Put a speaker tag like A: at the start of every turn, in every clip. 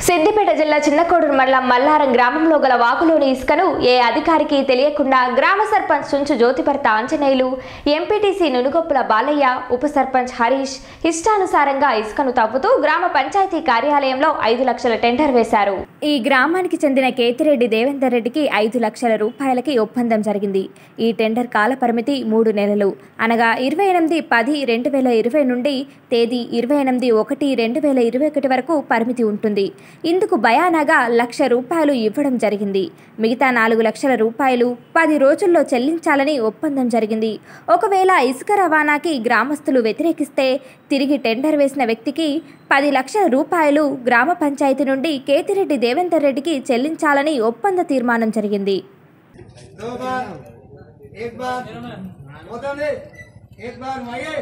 A: సిద్దిపేట జిల్లా చిన్నకోడూరు మండలం మల్లారం గ్రామంలో గల వాగులోని ఇసుకను ఏ అధికారికి తెలియకుండా గ్రామ సర్పంచ్ చుంచు జ్యోతిభర్త ఆంజనేయులు ఎంపీటీసీ నునుగొప్పుల బాలయ్య ఉప సర్పంచ్ హరీష్ ఇష్టానుసారంగా ఇసుకను తవ్వుతూ గ్రామ పంచాయతీ కార్యాలయంలో ఐదు లక్షల టెండర్ వేశారు ఈ గ్రామానికి చెందిన కేతిరెడ్డి దేవేందర్ రెడ్డికి ఐదు లక్షల రూపాయలకి ఒప్పందం జరిగింది ఈ టెండర్ కాల పరిమితి మూడు నెలలు అనగా ఇరవై ఎనిమిది పది రెండు వేల ఇరవై నుండి తేదీ ఇరవై ఎనిమిది ఒకటి రెండు వేల ఇరవై ఒకటి వరకు పరిమితి ఉంటుంది ఇందుకు బయానాగా లక్ష రూపాయలు ఇవ్వడం జరిగింది మిగతా నాలుగు లక్షల రూపాయలు పది రోజుల్లో చెల్లించాలని ఒప్పందం జరిగింది ఒకవేళ ఇసుక రవాణాకి గ్రామస్తులు వ్యతిరేకిస్తే తిరిగి టెండర్ వేసిన వ్యక్తికి పది లక్షల రూపాయలు గ్రామ పంచాయతీ నుండి కేతిరెడ్డి దేవేందర్ రెడ్డికి చెల్లించాలని ఒప్పంద తీర్మానం జరిగింది
B: दो बार एक बार बोतल दे एक बार माइए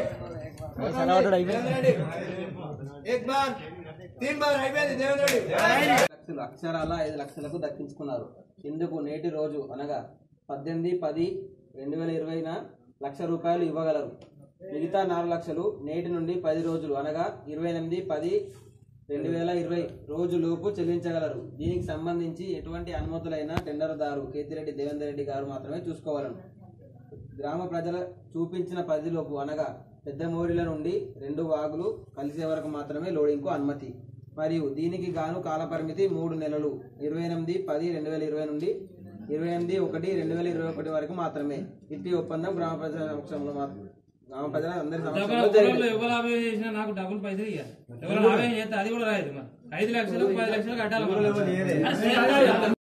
B: एक बार तीन बार అయిపోయింది దేవేంద్ర రెడ్డి
C: లక్షలు అక్షరాల ఐదు లక్షలకు దక్కించుకున్నారు ఇందుకు నేటి రోజు అనగా పద్దెనిమిది పది రెండు వేల ఇరవైన లక్ష రూపాయలు ఇవ్వగలరు మిగతా నాలుగు లక్షలు నేటి నుండి పది రోజులు అనగా ఇరవై ఎనిమిది పది రెండు వేల ఇరవై రోజులోపు చెల్లించగలరు దీనికి సంబంధించి ఎటువంటి అనుమతులైన టెండర్దారు కేతిరెడ్డి దేవేందర్ రెడ్డి గారు మాత్రమే చూసుకోవాలను గ్రామ ప్రజల చూపించిన పరిధిలోపు అనగా పెద్ద మోరిల నుండి రెండు వాగులు కలిసే వరకు మాత్రమే లోడింగ్కు అనుమతి మరియు దీనికి గాను కాలపరిమితి మూడు నెలలు ఇరవై ఎనిమిది పది రెండు వేల ఇరవై నుండి ఇరవై ఎనిమిది ఒకటి రెండు వేల ఇరవై ఒకటి వరకు మాత్రమే ఇట్టి ఒప్పందం గ్రామ ప్రజల సమక్షంలో మాత్రం గ్రామ ప్రజల అందరి సమక్షంలో జరిగింది
D: ఎవరు ఆదాయం చేసినా నాకు డబ్బులు పైసలు ఇవ్వాలి ఎవరు ఆదాయం చేస్తే అది కూడా రాదు మరి ఐదు లక్షలు పది లక్షలు కట్టాలి మనం. అది సీఎం గారు చెప్తారు.